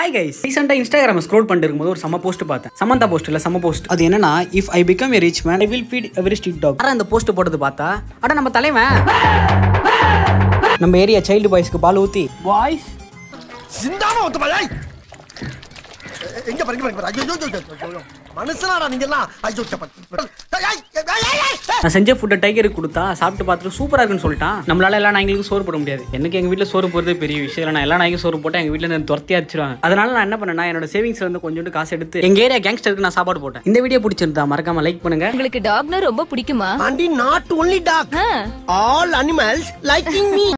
Hi guys ரீசெண்டாக Instagram scroll பண்ணிட்டு இருக்கும்போது ஒரு செம்ம போஸ்ட் பார்த்தேன் சமந்தா போஸ்ட் இல்லை செம்ம போஸ்ட் அது என்னன்னா if I become a rich man I will feed every street dog ஆனால் அந்த போஸ்ட் போட்டது பார்த்தா அட நம்ம தலைவன் நம்ம ஏரியா சைல்டு பாய்ஸ்க்கு பால் ஊத்தி பாய்ஸ் சிந்தாம ஒத்து பாய் எங்க பாருங்க பாருங்க ஐயோ ஐயோ, ஐயோ, ஐயோ. மனுஷனாடா நீங்க எல்லாம் ஐயோ சப்பா. ஏய், ஏய், ஏய், ஏய், ஏய். நான் செஞ்ச ஃபுட்டை டைகருக்கு கொடுத்தா சாப்பிட்டு பார்த்துட்டு சூப்பராக இருக்குன்னு சொல்லிட்டான் நம்மளால எல்லா நாய்களுக்கும் சோறு போட முடியாது எனக்கு எங்கள் வீட்டில் சோறு போடுறதே பெரிய விஷயம் இல்லை நான் எல்லா நாய்க்கும் சோறு போட்டேன் எங்கள் வீட்டில் துரத்தி அடிச்சிருவாங்க அதனால நான் என்ன பண்ணேன்னா என்னோட சேவிங்ஸ்ல இருந்து கொஞ்சோண்டு காசு எடுத்து எங்கள் ஏரியா கேங்ஸ்டருக்கு நான் சாப்பாடு போட்டேன் இந்த வீடியோ பிடிச்சிருந்தா மறக்காம லைக் பண்ணுங்க உங்களுக்கு டாக்னா ரொம்ப பிடிக்குமா aunty not only dog ah. All animals liking me